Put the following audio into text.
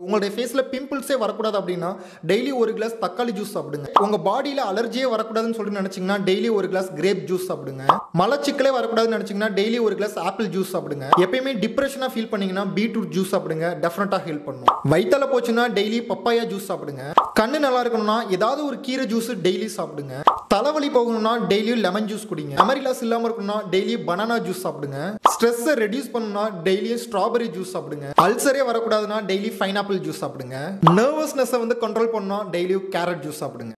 உங்களுடைய ஃபேஸில் பிம்பிள்ஸே வரக்கூடாது அப்படின்னா டெய்லி ஒரு கிளாஸ் தக்காளி ஜூஸ் சாப்பிடுங்க உங்கள் பாடியில் அலர்ஜியே வரக்கூடாதுன்னு சொல்லிட்டு நினச்சிங்கன்னா டெய்லி ஒரு கிளாஸ் கிரேப் ஜூஸ் சாப்பிடுங்க மலச்சிக்கலே வரக்கூடாதுன்னு நினச்சிங்கன்னா டெய்லி ஒரு கிளாஸ் ஆப்பிள் ஜூஸ் சாப்பிடுங்க எப்பயுமே டிப்ரெஷனாக ஃபீல் பண்ணீங்கன்னா பீட்ரூட் ஜூஸ் சாப்பிடுங்க டெஃபினட்டாக ஹெல்ப் பண்ணும் வயித்தால போச்சுன்னா டெய்லி பப்பாயா ஜூஸ் சாப்பிடுங்க கண்ணு நல்லா இருக்கணும்னா ஏதாவது ஒரு கீரை ஜூஸ் டெய்லி சாப்பிடுங்க தலைவலி போகணும்னா டெய்லியும் லெமன் ஜூஸ் குடிங்க மெமரி லாஸ் இல்லாமல் இருக்கணும்னா டெய்லி பனானா ஜூஸ் சாப்பிடுங்க ஸ்ட்ரெஸ்ஸை ரெடியூஸ் பண்ணணும்னா டெய்லியும் ஸ்ட்ராபெரி ஜூஸ் சாப்பிடுங்க அல்சரே வரக்கூடாதுன்னா டெய்லி பைனாப்பிள் ஜூஸ் சாப்பிடுங்க நர்வஸ்னஸை வந்து கண்ட்ரோல் பண்ணணும்னா டெய்லியும் கேரட் ஜூஸ் சாப்பிடுங்க